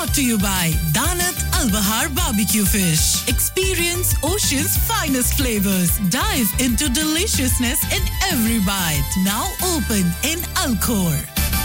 brought to you by Danat Al Bahar Barbecue Fish. Experience Ocean's finest flavors. Dive into deliciousness in every bite. Now open in Alcor.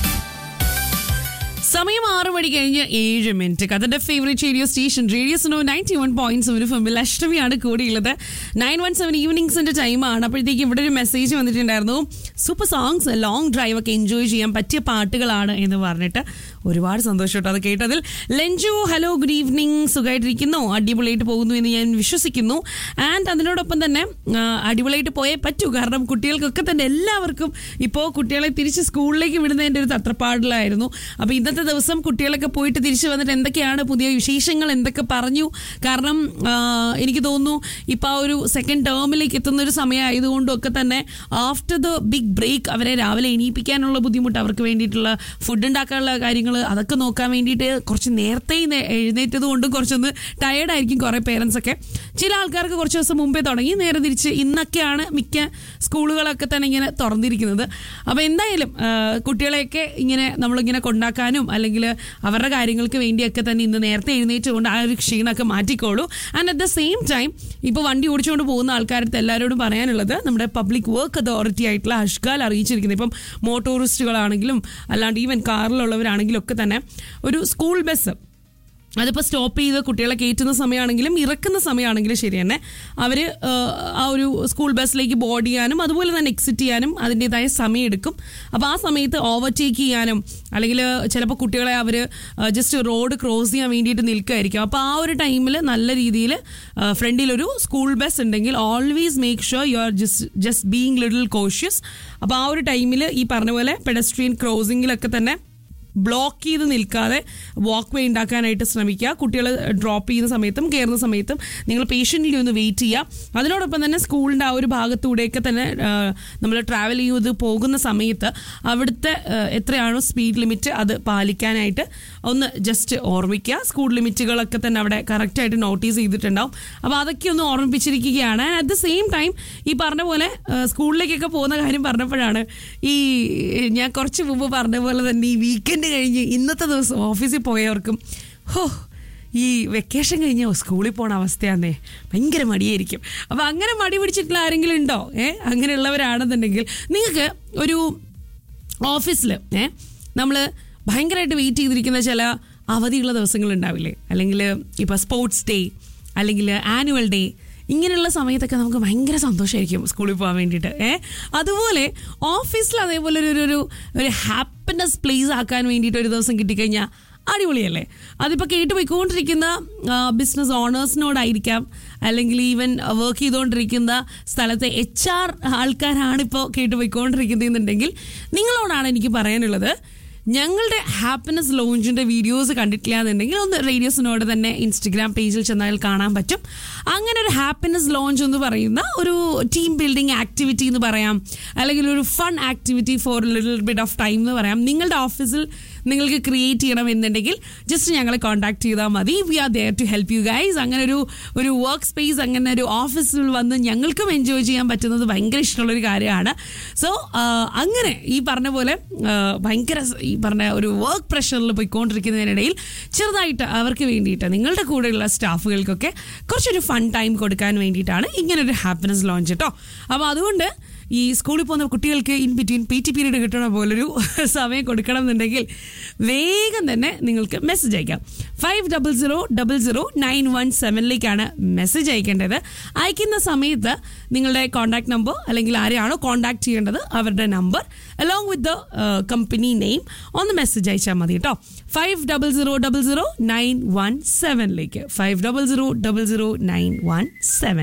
സമയം ആറ് മണി കഴിഞ്ഞ് ഏഴ് minute കഥന്റെ favourite radio station radio സനോ ninety one point seven ഫിമിൽ അഷ്ടമിയാണ് കൂടിയുള്ളത് നയൻ വൺ സെവൻ ഈവനിങ്സിന്റെ ടൈമാണ് അപ്പോഴത്തേക്ക് ഇവിടെ ഒരു മെസ്സേജ് വന്നിട്ടുണ്ടായിരുന്നു സൂപ്പർ സോങ്സ് ലോങ് ഡ്രൈവ് ഒക്കെ എൻജോയ് ചെയ്യാൻ പറ്റിയ പാട്ടുകളാണ് എന്ന് പറഞ്ഞിട്ട് ഒരുപാട് സന്തോഷം കേട്ടോ അത് കേട്ടതിൽ ലഞ്ചു ഹലോ ഗുഡ് ഈവനിങ് സുഖമായിട്ടിരിക്കുന്നു അടിപൊളിയായിട്ട് പോകുന്നു എന്ന് ഞാൻ വിശ്വസിക്കുന്നു ആൻഡ് അതിനോടൊപ്പം തന്നെ ആ, അടിപൊളിയായിട്ട് പോയേ പറ്റൂ കാരണം കുട്ടികൾക്കൊക്കെ തന്നെ എല്ലാവർക്കും ഇപ്പോൾ കുട്ടികളെ തിരിച്ച് സ്കൂളിലേക്ക് വിടുന്നതിൻ്റെ ഒരു തത്രപ്പാടിലായിരുന്നു അപ്പോൾ ഇന്നത്തെ ദിവസം കുട്ടികളൊക്കെ പോയിട്ട് തിരിച്ച് വന്നിട്ട് എന്തൊക്കെയാണ് പുതിയ വിശേഷങ്ങൾ എന്തൊക്കെ പറഞ്ഞു കാരണം ആ, എനിക്ക് തോന്നുന്നു ഇപ്പോൾ ആ ഒരു സെക്കൻഡ് ടേമിലേക്ക് എത്തുന്ന ഒരു സമയമായതുകൊണ്ടും ഒക്കെ തന്നെ ആഫ്റ്റർ ദ ബിഗ് ബ്രേക്ക് അവരെ രാവിലെ എണീപ്പിക്കാനുള്ള ബുദ്ധിമുട്ട് അവർക്ക് വേണ്ടിയിട്ടുള്ള ഫുഡ് ഉണ്ടാക്കാനുള്ള കാര്യങ്ങൾ അതൊക്കെ നോക്കാൻ വേണ്ടിയിട്ട് കുറച്ച് നേരത്തെ നേ- എഴുന്നേറ്റത് കൊണ്ടും കുറച്ചൊന്ന് ടയേർഡായിരിക്കും കുറേ പേരൻസ് ഒക്കെ ചില ആൾക്കാർക്ക് കുറച്ച് ദിവസം മുമ്പേ തുടങ്ങി നേരെ തിരിച്ച് ഇന്നൊക്കെയാണ് മിക്ക സ്കൂളുകളൊക്കെ തന്നെ ഇങ്ങനെ തുറന്നിരിക്കുന്നത് അപ്പോൾ എന്തായാലും ആ, കുട്ടികളെയൊക്കെ ഇങ്ങനെ നമ്മളിങ്ങനെ കൊണ്ടാക്കാനും അല്ലെങ്കിൽ അവരുടെ കാര്യങ്ങൾക്ക് വേണ്ടിയൊക്കെ തന്നെ ഇന്ന് നേരത്തെ എഴുന്നേറ്റുകൊണ്ട് ആ ഒരു ക്ഷീണമൊക്കെ മാറ്റിക്കോളൂ and at the same time ഇപ്പോൾ വണ്ടി ഓടിച്ചുകൊണ്ട് പോകുന്ന ആൾക്കാരത്ത് എല്ലാവരോടും പറയാനുള്ളത് നമ്മുടെ പബ്ലിക് വർക്ക് അതോറിറ്റി ആയിട്ടുള്ള അഷ്കാൽ അറിയിച്ചിരിക്കുന്നത് ഇപ്പം മോട്ടോറിസ്റ്റുകളാണെങ്കിലും അല്ലാണ്ട് ഈവൻ കാറിലുള്ളവരാണെങ്കിലും ഒക്കെ തന്നെ ഒരു സ്കൂൾ ബസ് അതിപ്പോൾ സ്റ്റോപ്പ് ചെയ്ത് കുട്ടികളെ കയറ്റുന്ന സമയമാണെങ്കിലും ഇറക്കുന്ന സമയമാണെങ്കിലും ശരി തന്നെ അവർ ആ ഒരു സ്കൂൾ ബസ്സിലേക്ക് ബോർഡ് ചെയ്യാനും അതുപോലെ തന്നെ എക്സിറ്റ് ചെയ്യാനും അതിൻ്റെതായ സമയം എടുക്കും അപ്പോൾ ആ സമയത്ത് ഓവർടേക്ക് ചെയ്യാനും അല്ലെങ്കിൽ ചിലപ്പോൾ കുട്ടികളെ അവർ ജസ്റ്റ് റോഡ് ക്രോസ് ചെയ്യാൻ വേണ്ടിയിട്ട് നിൽക്കുമായിരിക്കും അപ്പോൾ ആ ഒരു ടൈമിൽ നല്ല രീതിയിൽ ഫ്രണ്ടിലൊരു സ്കൂൾ ബസ് ഉണ്ടെങ്കിൽ always make sure you are just just being little cautious അപ്പോൾ ആ ഒരു ടൈമിൽ ഈ പറഞ്ഞ പോലെ പെഡസ്ട്രിയൻ ക്രോസിങ്ങിലൊക്കെ തന്നെ ബ്ലോക്ക് ചെയ്ത് നിൽക്കാതെ വാക്ക് വേ ഉണ്ടാക്കാനായിട്ട് ശ്രമിക്കുക കുട്ടികൾ ഡ്രോപ്പ് ചെയ്യുന്ന സമയത്തും കയറുന്ന സമയത്തും നിങ്ങൾ പേഷ്യൻ്റിലി ഒന്ന് വെയിറ്റ് ചെയ്യുക അതിനോടൊപ്പം തന്നെ സ്കൂളിൻ്റെ ആ ഒരു ഭാഗത്തൂടെയൊക്കെ തന്നെ നമ്മൾ ട്രാവൽ ചെയ്ത് പോകുന്ന സമയത്ത് അവിടുത്തെ ആ, എത്രയാണോ സ്പീഡ് ലിമിറ്റ് അത് പാലിക്കാനായിട്ട് ഒന്ന് ജസ്റ്റ് ഓർമ്മിക്കുക സ്കൂൾ ലിമിറ്റുകളൊക്കെ തന്നെ അവിടെ കറക്റ്റായിട്ട് നോട്ടീസ് ചെയ്തിട്ടുണ്ടാവും അപ്പോൾ അതൊക്കെ ഒന്ന് ഓർമ്മിപ്പിച്ചിരിക്കുകയാണ് അറ്റ് ദ സെയിം ടൈം ഈ പറഞ്ഞ പോലെ ആ, സ്കൂളിലേക്കൊക്കെ പോകുന്ന കാര്യം പറഞ്ഞപ്പോഴാണ് ഈ ഞാൻ കുറച്ച് മുമ്പ് പറഞ്ഞ പോലെ തന്നെ ഈ വീക്കെൻഡ് കഴിഞ്ഞ് ഇന്നത്തെ ദിവസം ഓഫീസിൽ പോയവർക്കും ഹോ ഈ വെക്കേഷൻ കഴിഞ്ഞ് സ്കൂളിൽ പോണ അവസ്ഥയാന്നേ ഭയങ്കര മടിയായിരിക്കും അപ്പോൾ അങ്ങനെ മടി പിടിച്ചിട്ടുള്ള ആരെങ്കിലും ഉണ്ടോ ഏ അങ്ങനെയുള്ളവരാണെന്നുണ്ടെങ്കിൽ നിങ്ങൾക്ക് ഒരു ഓഫീസിൽ ഏ നമ്മൾ ഭയങ്കരമായിട്ട് വെയിറ്റ് ചെയ്തിരിക്കുന്ന ചില അവധിയുള്ള ദിവസങ്ങൾ ഉണ്ടാവില്ലേ അല്ലെങ്കിൽ ഇപ്പോൾ സ്പോർട്സ് ഡേ അല്ലെങ്കിൽ ആനുവൽ ഡേ ഇങ്ങനെയുള്ള സമയത്തൊക്കെ നമുക്ക് ഭയങ്കര സന്തോഷമായിരിക്കും സ്കൂളിൽ പോകാൻ വേണ്ടിയിട്ട് ഏ അതുപോലെ ഓഫീസിൽ അതേപോലെ ഒരു ഒരു- ഒരു ഒരു ഹാപ്പിനെസ് പ്ലേസ് ആക്കാൻ വേണ്ടിയിട്ട് ഒരു ദിവസം കിട്ടിക്കഴിഞ്ഞാൽ അടിപൊളിയല്ലേ അതിപ്പോൾ കേട്ട് പോയിക്കൊണ്ടിരിക്കുന്ന ബിസിനസ് ഓണേഴ്സിനോടായിരിക്കാം അല്ലെങ്കിൽ ഈവൻ വർക്ക് ചെയ്തുകൊണ്ടിരിക്കുന്ന സ്ഥലത്തെ എച്ച് ആർ ആൾക്കാരാണ് ഇപ്പോൾ കേട്ട് പോയിക്കൊണ്ടിരിക്കുന്നതെന്നുണ്ടെങ്കിൽ നിങ്ങളോടാണ് എനിക്ക് പറയാനുള്ളത് ഞങ്ങളുടെ ഹാപ്പിനെസ് ലോഞ്ചിന്റെ വീഡിയോസ് കണ്ടിട്ടില്ല എന്നുണ്ടെങ്കിൽ ഒന്ന് റേഡിയോസിനോട് തന്നെ ഇൻസ്റ്റഗ്രാം പേജിൽ ചെന്നാൽ കാണാൻ പറ്റും അങ്ങനെ ഒരു ഹാപ്പിനെസ് ലോഞ്ച് എന്ന് പറയുന്ന ഒരു ടീം ബിൽഡിംഗ് ആക്ടിവിറ്റി എന്ന് പറയാം അല്ലെങ്കിൽ ഒരു fun activity for little bit of time എന്ന് പറയാം നിങ്ങളുടെ ഓഫീസിൽ നിങ്ങൾക്ക് ക്രിയേറ്റ് ചെയ്യണം എന്നുണ്ടെങ്കിൽ ജസ്റ്റ് ഞങ്ങളെ കോൺടാക്ട് ചെയ്താൽ മതി we are there to help you guys അങ്ങനെ ഒരു ഒരു വർക്ക് സ്പേസ് അങ്ങനെ ഒരു ഓഫീസിൽ വന്ന് ഞങ്ങൾക്കും എൻജോയ് ചെയ്യാൻ പറ്റുന്നത് ഭയങ്കര ഇഷ്ടമുള്ളൊരു കാര്യമാണ് സോ അങ്ങനെ ഈ പറഞ്ഞ പോലെ ആ, ഭയങ്കര സ- ഈ പറഞ്ഞ ഒരു വർക്ക് പ്രഷറിൽ പോയിക്കൊണ്ടിരിക്കുന്നതിനിടയിൽ ചെറുതായിട്ട് അവർക്ക് വേണ്ടിയിട്ട് നിങ്ങളുടെ കൂടെയുള്ള സ്റ്റാഫുകൾക്കൊക്കെ കുറച്ചൊരു ഫൺ ടൈം കൊടുക്കാൻ വേണ്ടിയിട്ടാണ് ഇങ്ങനെ ഒരു ഹാപ്പിനെസ് ലോഞ്ച് കേട്ടോ അപ്പോൾ അതുകൊണ്ട് ഈ സ്കൂളിൽ പോകുന്ന കുട്ടികൾക്ക് in between P T period കിട്ടണ പോലൊരു സമയം കൊടുക്കണം എന്നുണ്ടെങ്കിൽ വേഗം തന്നെ നിങ്ങൾക്ക് മെസ്സേജ് അയക്കാം five double zero double zero nine one സെവനിലേക്കാണ് മെസ്സേജ് അയക്കേണ്ടത് അയക്കുന്ന സമയത്ത് നിങ്ങളുടെ കോൺടാക്ട് നമ്പർ അല്ലെങ്കിൽ ആരെയാണോ കോൺടാക്ട് ചെയ്യേണ്ടത് അവരുടെ number along with the company name ഒന്ന് മെസ്സേജ് അയച്ചാൽ മതി കേട്ടോ five double zero double zero nine one സെവനിലേക്ക് five double zero double zero nine one seven